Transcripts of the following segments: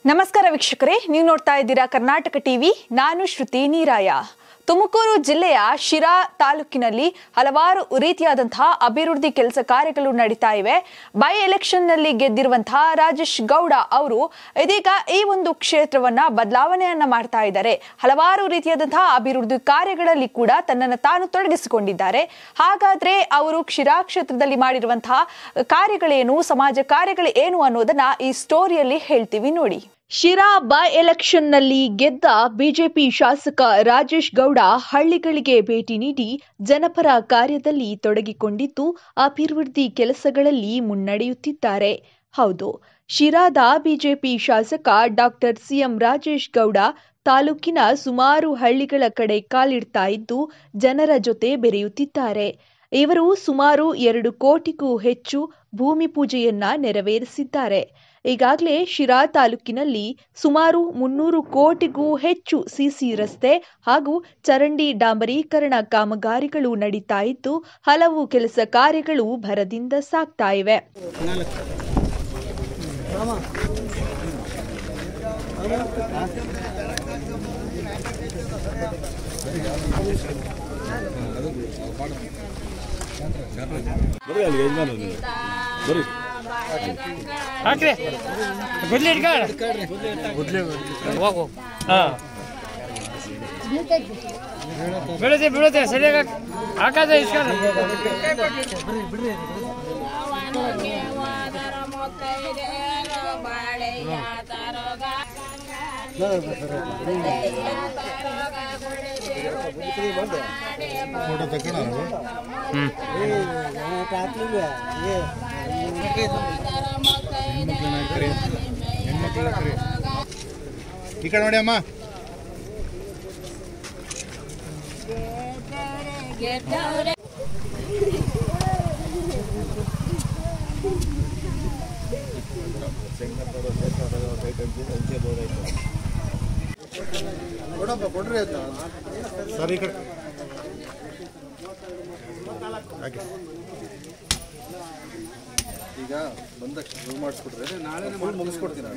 ನಮಸ್ಕಾರ ವೀಕ್ಷಕರೇ ನೀವು ನೋಡ್ತಾ ಇದ್ದೀರಾ ಕರ್ನಾಟಕ ಟಿವಿ ನಾನು ಶ್ರುತಿ ನೀರಾಯ ತುಮಕೂರು ಜಿಲ್ಲೆಯ ಶಿರಾ ತಾಲೂಕಿನಲ್ಲಿ ಹಲವಾರು ರೀತಿಯಾದಂತಹ ಅಭಿವೃದ್ಧಿ ಕೆಲಸ ಕಾರ್ಯಗಳು ನಡೀತಾ ಇವೆ ಬೈ ಎಲೆಕ್ಷನ್ನಲ್ಲಿ ಗೆದ್ದಿರುವಂತಹ ರಾಜೇಶ್ ಗೌಡ ಅವರು ಇದೀಗ ಈ ಒಂದು ಕ್ಷೇತ್ರವನ್ನ ಬದಲಾವಣೆಯನ್ನ ಮಾಡ್ತಾ ಇದ್ದಾರೆ ಹಲವಾರು ರೀತಿಯಾದಂತಹ ಅಭಿವೃದ್ಧಿ ಕಾರ್ಯಗಳಲ್ಲಿ ಕೂಡ ತನ್ನನ್ನು ತಾನು ತೊಡಗಿಸಿಕೊಂಡಿದ್ದಾರೆ ಹಾಗಾದ್ರೆ ಅವರು ಶಿರಾ ಕ್ಷೇತ್ರದಲ್ಲಿ ಮಾಡಿರುವಂತಹ ಕಾರ್ಯಗಳೇನು ಸಮಾಜ ಕಾರ್ಯಗಳು ಏನು ಅನ್ನೋದನ್ನ ಈ ಸ್ಟೋರಿಯಲ್ಲಿ ಹೇಳ್ತೀವಿ ನೋಡಿ ಶಿರಾ ಬೈ ಎಲೆಕ್ಷನ್ನಲ್ಲಿ ಗೆದ್ದ ಬಿಜೆಪಿ ಶಾಸಕ ರಾಜೇಶ್ ಗೌಡ ಹಳ್ಳಿಗಳಿಗೆ ಭೇಟಿ ನೀಡಿ ಜನಪರ ಕಾರ್ಯದಲ್ಲಿ ತೊಡಗಿಕೊಂಡಿದ್ದು ಅಭಿವೃದ್ಧಿ ಕೆಲಸಗಳಲ್ಲಿ ಮುನ್ನಡೆಯುತ್ತಿದ್ದಾರೆ ಹೌದು ಶಿರಾದ ಬಿಜೆಪಿ ಶಾಸಕ ಡಾಕ್ಟರ್ ಸಿಎಂ ರಾಜೇಶ್ ಗೌಡ ತಾಲೂಕಿನ ಸುಮಾರು ಹಳ್ಳಿಗಳ ಕಡೆ ಕಾಲಿಡ್ತಾ ಇದ್ದು ಜನರ ಜೊತೆ ಬೆರೆಯುತ್ತಿದ್ದಾರೆ ಇವರು ಸುಮಾರು ಎರಡು ಕೋಟಿಗೂ ಹೆಚ್ಚು ಭೂಮಿ ಪೂಜೆಯನ್ನ ನೆರವೇರಿಸಿದ್ದಾರೆ ಈಗಾಗಲೇ ಶಿರಾ ತಾಲೂಕಿನಲ್ಲಿ ಸುಮಾರು ಮುನ್ನೂರು ಕೋಟಿಗೂ ಹೆಚ್ಚು ಸಿಸಿ ರಸ್ತೆ ಹಾಗೂ ಚರಂಡಿ ಡಾಂಬರೀಕರಣ ಕಾಮಗಾರಿಗಳು ನಡೀತಾ ಇದ್ದು ಹಲವು ಕೆಲಸ ಕಾರ್ಯಗಳು ಭರದಿಂದ ಸಾಗ್ತಾ ಇವೆ ಬರ್ರಿ ಅಲ್ಲಿ ಯಜಮಾನ ಬರ್ರಿ ಹಾಕ್ರಿ ಗುದ್ಲಿ ಇಟ್ಕೊಳ್ಳ ಗುದ್ಲಿ ಹೋಗು ಹಾಂ ಬೀಳುತ್ತೆ ಬೀಳುತ್ತೆ ಸರಿಯಾಗಿ ಹಾಕದ ಇಸ್ಕೊಳ್ಳ ಫೋಟೋ ತಗೋಣ ಹೆಣ್ಮಕ್ಳನ್ನ ಕರಿ ಹೆಣ್ಮಕ್ಳನ್ನ ಕರಿ ಈ ಕಡೆ ನೋಡಿ ಅಮ್ಮ ಸರ್ ಈ ಕಡೆ ಹಾಗೆ ಈಗ ಬಂದ ಶುರು ಮಾಡಿಸ್ಕೊಟ್ರೆ ನಾಳೆ ಮುಗಿಸ್ಕೊಡ್ತೀನಿ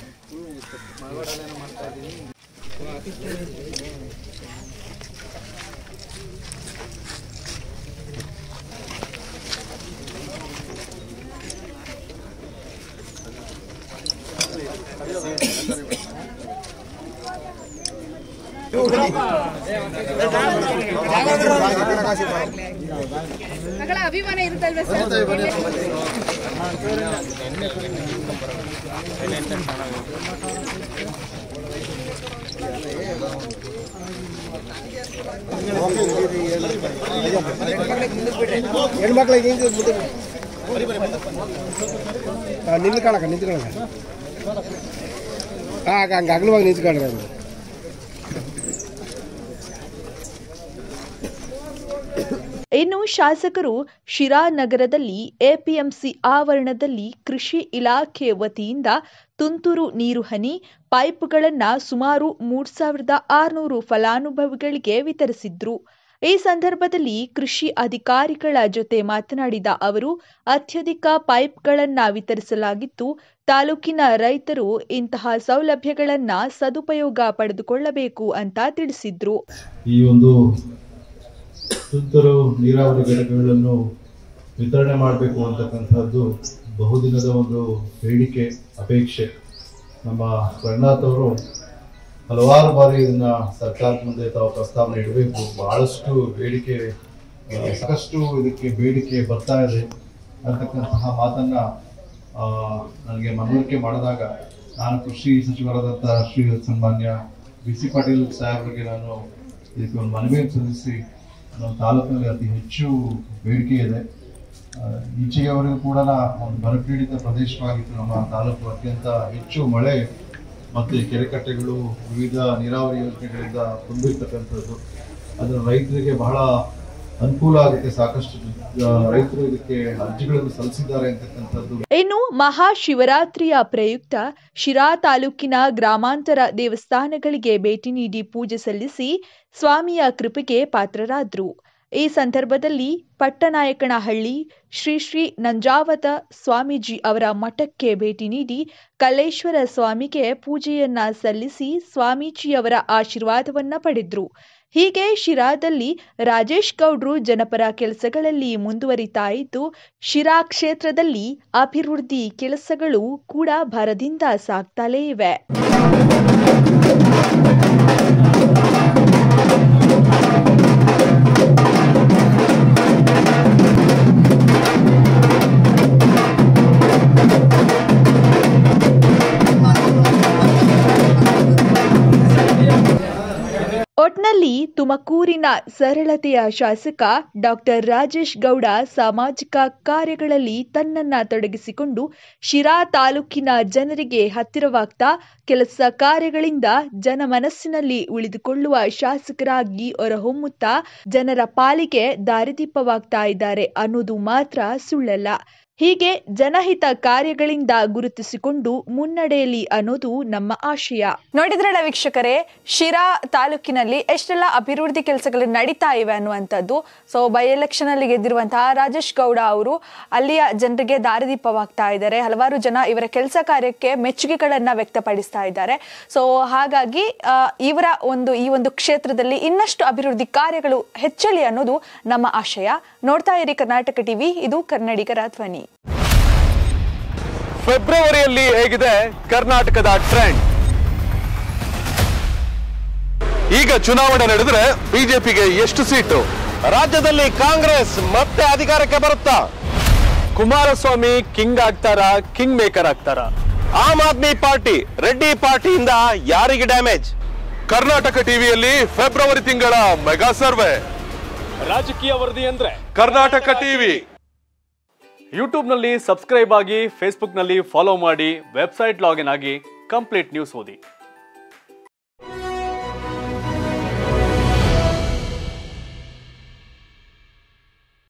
ಮಗಳ ಅಭಿಮಾನ ಇರುತ್ತಲ್ವ ಸರ್ ಹೆಣ್ಮಕ್ಳಿಗೆ ಹಿಂಗೆ ಮುಂದೆ ನಿಂತ್ಕೊಳಕ ನಿಂತ್ಕೊಳಕ ಹಾಂ ಹಂಗೆ ಅಗಲವಾಗಿ ನಿಂತ್ಕೊಳ್ರಿ ಹಂಗೆ ಇನ್ನು ಶಾಸಕರು ಶಿರಾ ನಗರದಲ್ಲಿ ಎಪಿಎಂಸಿ ಆವರಣದಲ್ಲಿ ಕೃಷಿ ಇಲಾಖೆ ವತಿಯಿಂದ ತುಂತುರು ನೀರು ಹನಿ ಪೈಪ್ಗಳನ್ನ ಸುಮಾರು ಮೂರ್ ಸಾವಿರದ ಆರುನೂರು ಫಲಾನುಭವಿಗಳಿಗೆ ವಿತರಿಸಿದ್ರು ಈ ಸಂದರ್ಭದಲ್ಲಿ ಕೃಷಿ ಅಧಿಕಾರಿಗಳ ಜೊತೆ ಮಾತನಾಡಿದ ಅವರು ಅತ್ಯಧಿಕ ಪೈಪ್ಗಳನ್ನ ವಿತರಿಸಲಾಗಿದ್ದು ತಾಲೂಕಿನ ರೈತರು ಇಂತಹ ಸೌಲಭ್ಯಗಳನ್ನ ಸದುಪಯೋಗ ಪಡೆದುಕೊಳ್ಳಬೇಕು ಅಂತ ತಿಳಿಸಿದ್ರು ಈ ಒಂದು ತುಂತುರು ನೀರಾವರಿ ಘಟಕಗಳನ್ನು ವಿತರಣೆ ಮಾಡಬೇಕು ಅಂತಕ್ಕಂಥದ್ದು ಬಹುದಿನದ ಒಂದು ಬೇಡಿಕೆ ಅಪೇಕ್ಷೆ ನಮ್ಮ ರಂಗನಾಥ್ ಅವರು ಹಲವಾರು ಬಾರಿ ಇದನ್ನ ಸರ್ಕಾರದ ಮುಂದೆ ತಾವು ಪ್ರಸ್ತಾವನೆ ಇಡಬೇಕು ಬಹಳಷ್ಟು ಬೇಡಿಕೆ ಆ, ಸಾಕಷ್ಟು ಇದಕ್ಕೆ ಬೇಡಿಕೆ ಬರ್ತಾ ಇದೆ ಅಂತಕ್ಕಂತಹ ಮಾತನ್ನ ಆ, ನನಗೆ ಮನವರಿಕೆ ಮಾಡಿದಾಗ ನಾನು ಕೃಷಿ ಸಚಿವರಾದಂತಹ ಶ್ರೀ ಸನ್ಮಾನ್ಯ ಬಿ ಸಿ ಪಾಟೀಲ್ ಸಾಹೇಬರಿಗೆ ನಾನು ಇದಕ್ಕೆ ಒಂದು ಮನವಿಯನ್ನು ಸಲ್ಲಿಸಿ ನಮ್ಮ ತಾಲೂಕಿನಲ್ಲಿ ಅತಿ ಹೆಚ್ಚು ಬೇಡಿಕೆ ಇದೆ ಆ, ಈಚೆಯವರೆಗೂ ಕೂಡ ಒಂದು ಬರಪೀಡಿತ ಪ್ರದೇಶವಾಗಿತ್ತು ನಮ್ಮ ತಾಲೂಕು ಅತ್ಯಂತ ಹೆಚ್ಚು ಮಳೆ ಮತ್ತೆ ಕೆರೆಕಟ್ಟೆಗಳು ವಿವಿಧ ನೀರಾವರಿ ಯೋಜನೆಗಳಿಂದ ತುಂಬಿರ್ತಕ್ಕಂಥದ್ದು ಅದನ್ನು ರೈತರಿಗೆ ಬಹಳ ಅನುಕೂಲ ಆಗುತ್ತೆ ಸಾಕಷ್ಟು ಆ, ರೈತರು ಇದಕ್ಕೆ ಅರ್ಜಿಗಳನ್ನು ಸಲ್ಲಿಸಿದ್ದಾರೆ ಅಂತಕ್ಕಂಥದ್ದು ಇನ್ನು ಮಹಾಶಿವರಾತ್ರಿಯ ಪ್ರಯುಕ್ತ ಶಿರಾ ತಾಲೂಕಿನ ಗ್ರಾಮಾಂತರ ದೇವಸ್ಥಾನಗಳಿಗೆ ಭೇಟಿ ನೀಡಿ ಪೂಜೆ ಸಲ್ಲಿಸಿ ಸ್ವಾಮಿಯ ಕೃಪೆಗೆ ಪಾತ್ರರಾದ್ರು ಈ ಸಂದರ್ಭದಲ್ಲಿ ಪಟ್ಟನಾಯಕನಹಳ್ಳಿ ಶ್ರೀ ಶ್ರೀ ನಂಜಾವತ ಸ್ವಾಮೀಜಿ ಅವರ ಮಠಕ್ಕೆ ಭೇಟಿ ನೀಡಿ ಕಲ್ಲೇಶ್ವರ ಸ್ವಾಮಿಗೆ ಪೂಜೆಯನ್ನ ಸಲ್ಲಿಸಿ ಸ್ವಾಮೀಜಿಯವರ ಆಶೀರ್ವಾದವನ್ನ ಪಡೆದ್ರು ಹೀಗೆ ಶಿರಾದಲ್ಲಿ ರಾಜೇಶ್ ಗೌಡ್ರು ಜನಪರ ಕೆಲಸಗಳಲ್ಲಿ ಮುಂದುವರಿತಾ ಇದ್ದು ಶಿರಾ ಕ್ಷೇತ್ರದಲ್ಲಿ ಅಭಿವೃದ್ಧಿ ಕೆಲಸಗಳು ಕೂಡ ಭರದಿಂದ ಸಾಗ್ತಲೇ ಇವೆ ಒಟ್ನಲ್ಲಿ ತುಮಕೂರಿನ ಸರಳತೆಯ ಶಾಸಕ ಡಾಕ್ಟರ್ ರಾಜೇಶ್ ಗೌಡ ಸಾಮಾಜಿಕ ಕಾರ್ಯಗಳಲ್ಲಿ ತನ್ನನ್ನ ತೊಡಗಿಸಿಕೊಂಡು ಶಿರಾ ತಾಲೂಕಿನ ಜನರಿಗೆ ಹತ್ತಿರವಾಗ್ತಾ ಕೆಲಸ ಕಾರ್ಯಗಳಿಂದ ಜನಮನಸ್ಸಿನಲ್ಲಿ ಉಳಿದುಕೊಳ್ಳುವ ಶಾಸಕರಾಗಿ ಹೊರಹೊಮ್ಮುತ್ತಾ ಜನರ ಪಾಲಿಗೆ ದಾರಿದೀಪವಾಗ್ತಾ ಇದ್ದಾರೆ ಅನ್ನೋದು ಮಾತ್ರ ಸುಳ್ಳಲ್ಲ ಹೀಗೆ ಜನಹಿತ ಕಾರ್ಯಗಳಿಂದ ಗುರುತಿಸಿಕೊಂಡು ಮುನ್ನಡೆಯಲಿ ಅನ್ನೋದು ನಮ್ಮ ಆಶಯ ನೋಡಿದ್ರಲ್ಲ ವೀಕ್ಷಕರೇ ಶಿರಾ ತಾಲೂಕಿನಲ್ಲಿ ಎಷ್ಟೆಲ್ಲ ಅಭಿವೃದ್ಧಿ ಕೆಲಸಗಳು ನಡೀತಾ ಇವೆ ಅನ್ನುವಂಥದ್ದು ಸೊ ಬೈ ಎಲೆಕ್ಷನ್ ಅಲ್ಲಿ ಗೆದ್ದಿರುವಂತಹ ರಾಜೇಶ್ ಗೌಡ ಅವರು ಅಲ್ಲಿಯ ಜನರಿಗೆ ದಾರಿದೀಪವಾಗ್ತಾ ಇದ್ದಾರೆ ಹಲವಾರು ಜನ ಇವರ ಕೆಲಸ ಕಾರ್ಯಕ್ಕೆ ಮೆಚ್ಚುಗೆಗಳನ್ನ ವ್ಯಕ್ತಪಡಿಸ್ತಾ ಇದ್ದಾರೆ ಸೊ ಹಾಗಾಗಿ ಆ, ಇವರ ಒಂದು ಈ ಒಂದು ಕ್ಷೇತ್ರದಲ್ಲಿ ಇನ್ನಷ್ಟು ಅಭಿವೃದ್ಧಿ ಕಾರ್ಯಗಳು ಹೆಚ್ಚಲಿ ಅನ್ನೋದು ನಮ್ಮ ಆಶಯ ನೋಡ್ತಾ ಇರಿ ಕರ್ನಾಟಕ ಟಿವಿ ಇದು ಕನ್ನಡಿಗರ ಧ್ವನಿ ಫೆಬ್ರವರಿಯಲ್ಲಿ ಹೇಗಿದೆ ಕರ್ನಾಟಕದ ಟ್ರೆಂಡ್ ಈಗ ಚುನಾವಣೆ ನಡೆದ್ರೆ ಬಿಜೆಪಿಗೆ ಎಷ್ಟು ಸೀಟು ರಾಜ್ಯದಲ್ಲಿ ಕಾಂಗ್ರೆಸ್ ಮತ್ತೆ ಅಧಿಕಾರಕ್ಕೆ ಬರುತ್ತಾ ಕುಮಾರಸ್ವಾಮಿ ಕಿಂಗ್ ಆಗ್ತಾರ ಕಿಂಗ್ ಮೇಕರ್ ಆಗ್ತಾರ ಆಮ್ ಆದ್ಮಿ ಪಾರ್ಟಿ ರೆಡ್ಡಿ ಪಾರ್ಟಿಯಿಂದ ಯಾರಿಗೆ ಡ್ಯಾಮೇಜ್ ಕರ್ನಾಟಕ ಟಿವಿಯಲ್ಲಿ ಫೆಬ್ರವರಿ ತಿಂಗಳ ಮೆಗಾ ಸರ್ವೆ ರಾಜಕೀಯ ವರದಿ ಅಂದ್ರೆ ಕರ್ನಾಟಕ ಟಿವಿ ಯೂಟ್ಯೂಬ್ನಲ್ಲಿ ಸಬ್ಸ್ಕ್ರೈಬ್ ಆಗಿ ಫೇಸ್ಬುಕ್ನಲ್ಲಿ ಫಾಲೋ ಮಾಡಿ ವೆಬ್ಸೈಟ್ ಲಾಗಿನ್ ಆಗಿ ಕಂಪ್ಲೀಟ್ ನ್ಯೂಸ್ ಓದಿ